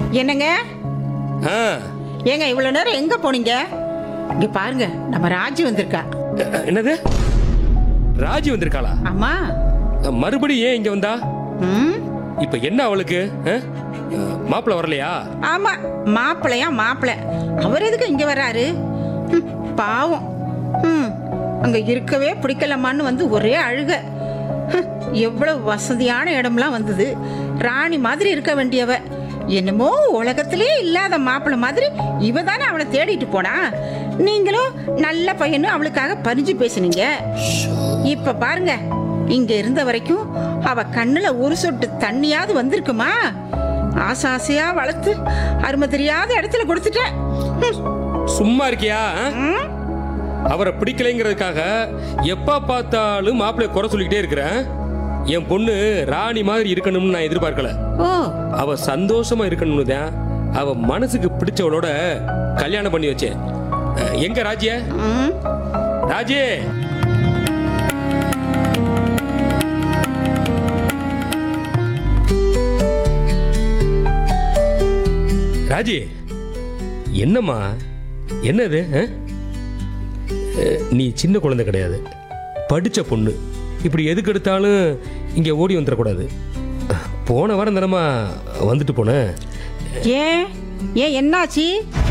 என்னங்க ஆ ஏங்க இவ்வளவு நேரம் எங்க போனீங்க இங்க பாருங்க நம்ம ராஜி வந்திருக்கா அஹ், என்னது ராஜி வந்திருக்காளா ஆமா அஹ், மறுபடியும் ஏன் இங்க வந்தா ம் இப்ப என்ன அவளுக்கு அஹ்? அஹ், மாப்பிள்ளை வரலையா ஆமா மாப்பிள்ளையா மாப்பிள்ளை அவர் எதுக்கு இங்க வராரு ம், பாவம் ம் அங்க இருக்கவே பிடிக்கலமான்னு வந்து ஒரே அழுக ஹம், எவ்வளவு வசதியான இடம்லாம் வந்தது ராணி மாதிரி இருக்க வேண்டியவ என்னமோ உலகத்திலே இல்லாத மாப்பிள்ளை மாதிரி இவ தானே அவளை தேடிட்டு போனா நீங்களும் நல்ல பையனும் அவளுக்காக பறிஞ்சு பேசுனீங்க இப்ப பாருங்க இங்க இருந்த வரைக்கும் அவ கண்ணுல ஒரு சொட்டு தண்ணியாவது வந்திருக்குமா ஆசை ஆசையா வளர்த்து அருமை தெரியாத இடத்துல கொடுத்துட்டேன் ஹம். சும்மா இருக்கியா அஹ்? ம்? அவரை பிடிக்கலைங்கிறதுக்காக எப்ப பார்த்தாலும் மாப்பிள்ளைய குறை சொல்லிக்கிட்டே இருக்கிறேன் என் பொண்ணு ராணி மாதிரி இருக்கணும்னு நான் எதிர்பார்க்கல ஓ அவ சந்தோஷமா இருக்கணும்னு தான் அவ மனசுக்கு பிடிச்சவளோட கல்யாணம் பண்ணி வச்சேன் அஹ், எங்க ராஜ்ய ம். ராஜே ராஜி என்னம்மா என்னது அஹ்? அஹ், நீ சின்ன குழந்தை கிடையாது படிச்ச பொண்ணு இப்படி எதுக்கு எடுத்தாலும் இங்கே ஓடி வந்துடக்கூடாது போன வாரம் தானம்மா வந்துட்டு போனேன் ஏன் ஏன் என்னாச்சு